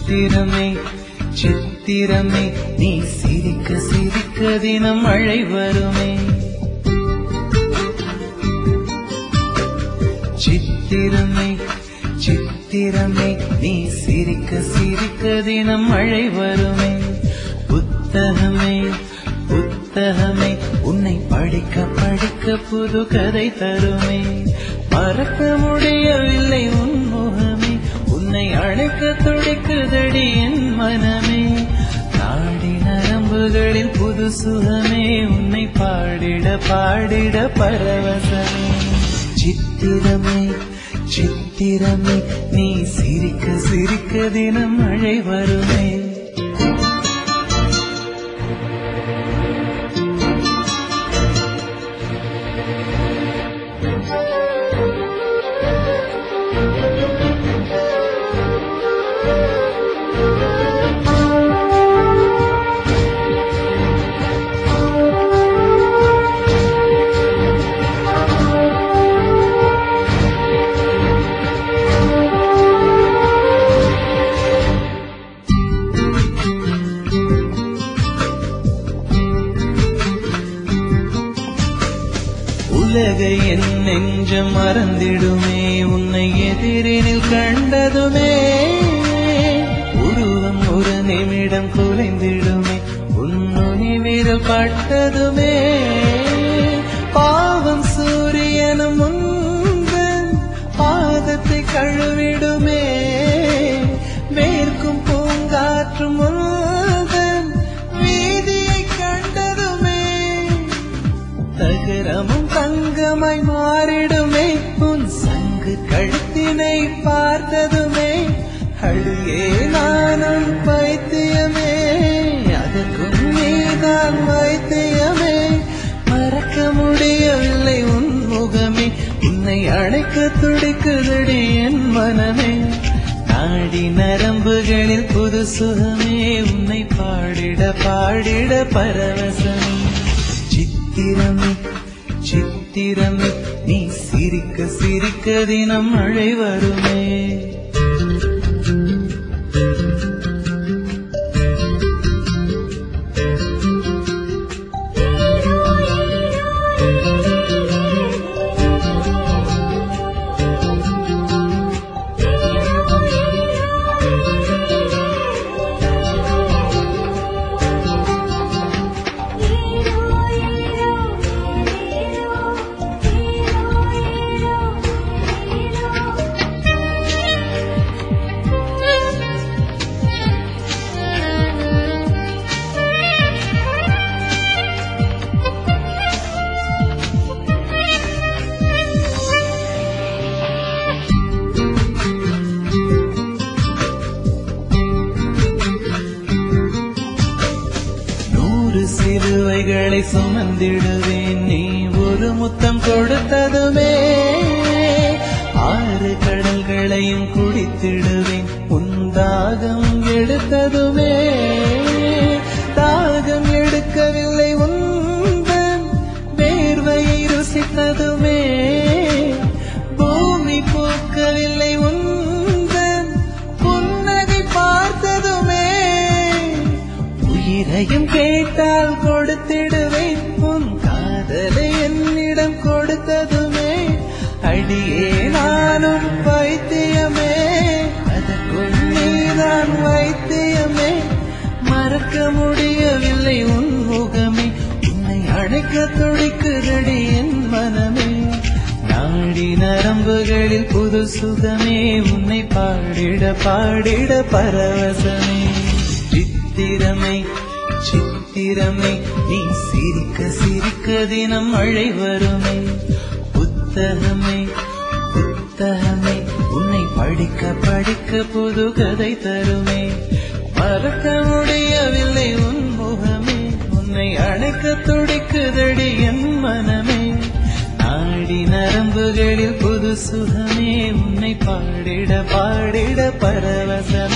சித்திரமே சித்திரமே நீ சிரிக்க சிரிக்க தினம் மழை வருமே சித்திரமே சித்திரமே நீ சிரிக்க சிரிக்க தினம் மழை வருமே புத்தகமே புத்தகமே உன்னை படிக்க படிக்க புது கதை தருமே மறக்க முடியவில்லை உன் முகமே உன்னை அழைக்க துடிக்குதடி என் மனமே நாடி நரம்புகளில் புது சுகமே உன்னை பாடிட பாடிட பரவசமே சித்திரமே சித்திரமே நீ சிரிக்க சிரிக்க தினம் மழை வருமே உலகை என் நெஞ்சம் மறந்திடுமே உன்னை எதிரினில் கண்டதுமே உருவம் ஒரு நிமிடம் குலைந்திடுமே உன்னுனி விரல் பட்டதுமே பாவம் சூரியனும் உந்தன் பாதத்தை கழுவிடுமே வேர்க்கும் பூங்காற்றும் உந்தன் வீதியை கண்டதுமே தகரமும் தங்கமாய் மாறிடுமே உன் சங்கு கழுத்தினை பார்த்ததுமே அழுகே நானும் பைத்தியமே அதற்கும் நீதான் வைத்தியமே மறக்க முடியவில்லை உன் முகமே உன்னை அழைக்க துடிக்குதடி என் மனமே நாடி நரம்புகளில் புது சுகமே உன்னை பாடிட பாடிட பரவசமே சித்திரமே சித்திரமே நீ சிரிக்க சிரிக்க தினம் மழை வருமே நூறு சிறுவைகளை சுமந்திடுவேன் நீ ஒரு முத்தம் கொடுத்ததுமே ஆறு கடல்களையும் குடித்திடுவேன் உன் தாகம் எடுத்ததுமே தாகம் எடுக்கவில்லை உந்தன் வேர்வையை ருசித்ததுமே பூமி பூக்கவில்லை உந்தன் புன்னகை பார்த்ததுமே உயிரையும் கேட்டால் கொடுத்திடுவேன் உன் காதலை என்னிடம் கொடுத்ததுமே அடியே நானும் வைத்தியமே அதற்குள் நீதான் வைத்தியமே மறக்க முடியவில்லை உன் முகமே உன்னை அழைக்க துடிக்குதடி என் மனமே நாடி நரம்புகளில் புது சுகமே உன்னை பாடிட பாடிட பரவசமே சித்திரமே சித்திரமே நீ சிரிக்க சிரிக்க தினம் மழை வருமே புத்தகமே புத்தகமே உன்னை படிக்க படிக்க புது கதை தருமே மறக்க முடியவில்லை உன் முகமே உன்னை அழைக்க துடிக்குதடி என் மனமே நாடி நரம்புகளில் புது சுகமே உன்னை பாடிட பாடிட பரவசமே